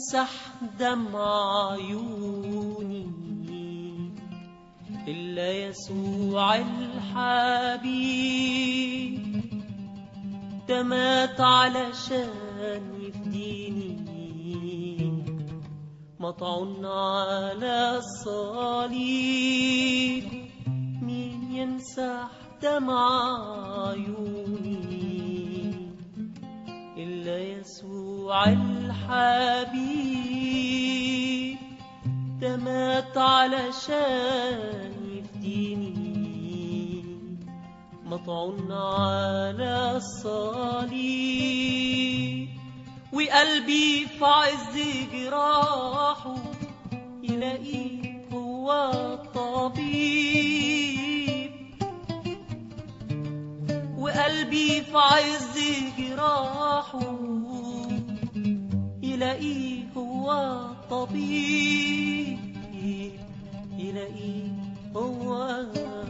يمسح دمع عيوني إلا يسوع الحبيب ده مات علشان يفديني مطعون على الصليب مين يمسح دمع عيوني إلا يسوع الحبيب ده مات علشان يفديني مطعون على الصليب وقلبي في عز جراحه يلاقيه هو الطبيب وقلبي في عز جراحه يلاقيه هو طبيب يلاقيه هو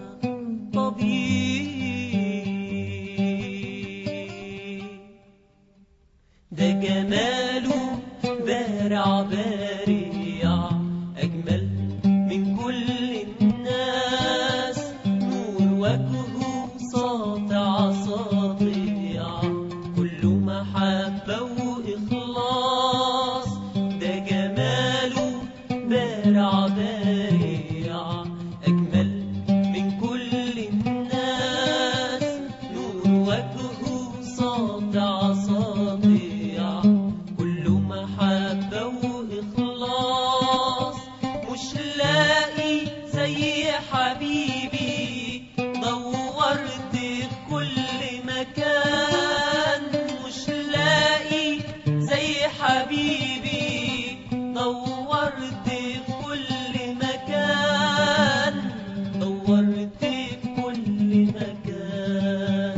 طبيب ده جماله بارع بارع أجمل من كل الناس نور وجهه ساطع ساطع كله محبة وإخلاص ده جماله بارع بارع أجمل من كل الناس نور وجهه ساطع ساطع كله محبة وإخلاص مش لاقي زي حبيبي دورت في كل مكان مش لاقي زي حبيبي دورت في كل مكان دورت في كل مكان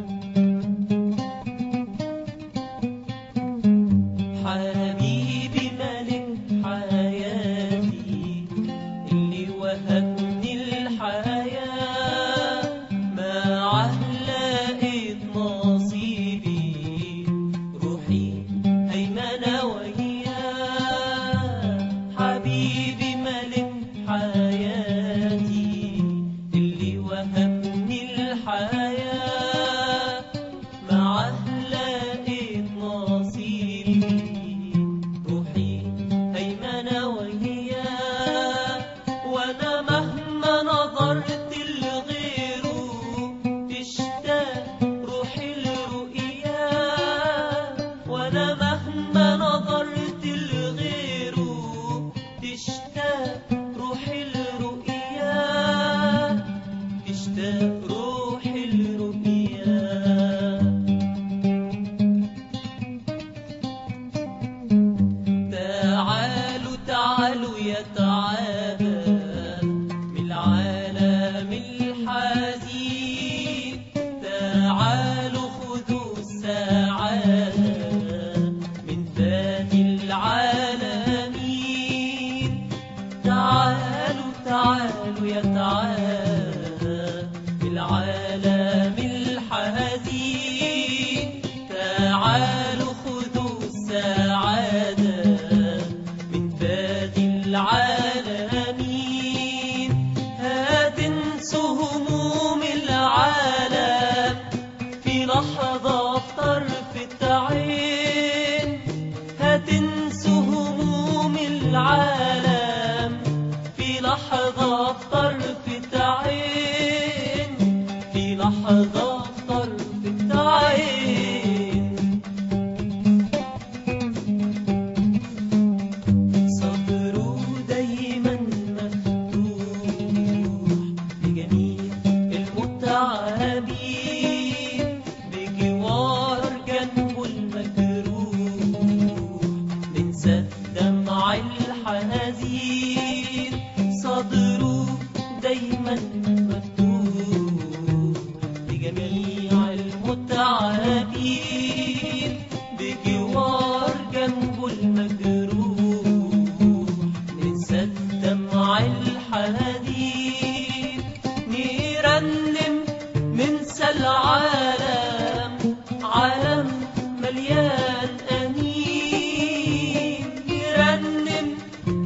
حبيبي ملك حياتي اللي وهبني الحياة معه لقيت نصيبي روحي هيمنة وياه حبيبي ملك حياتي اللي وهبني الحياة معه لقيت نصيبي روحي هيمنة وياه وانا مهما نظرت لغيره تشتاق روحي لرؤياه وانا مهما نظرت لغيره تشتاق روحي لرؤياه تشتاق روحي لرؤياه تعالوا تعالوا يا تعالى من العالم الحزين تعالوا خذوا السعادة من فاني العالمين تعالوا تعالوا يا تعالى من العالم الحزين تعالوا خذوا السعادة من بادي العالمين هتنسوا هموم العالم في لحظة طرفة عين هتنسوا هموم العالم في لحظة طرفة عين في لحظة طرفة عين صدره دايما مفتوح لجميع المتعبين بجوار جنبه المجروح ننسى دمع الحزين صدره دايما مفتوح لجميع المتعبين بجوار جنبه المجروح ننسى الدمع الحديد نرنم ننسى العالم عالم مليان أنين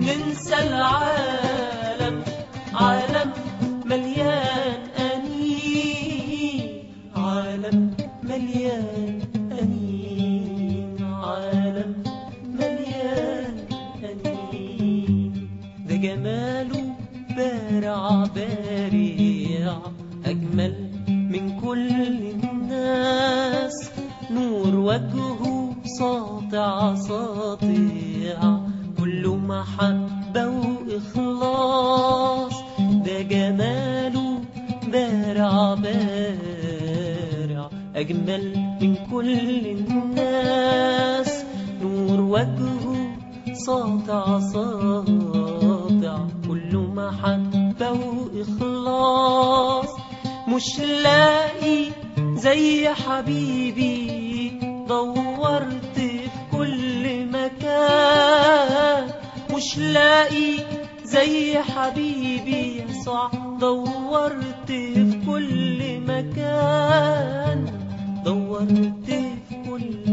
ننسى العالم عالم مليان أنين عالم مليان أنين عالم مليان أنين ده جماله بارع بارع أجمل من كل الناس نور وجهه ساطع ساطع كله محبة وإخلاص ده جماله بارع بارع أجمل من كل الناس نور وجهه ساطع ساطع كله محبة وإخلاص مش لاقي زي حبيبي دورت في كل مكان مش لاقي زي حبيبي يسوع دورت في كل مكان دورت في كل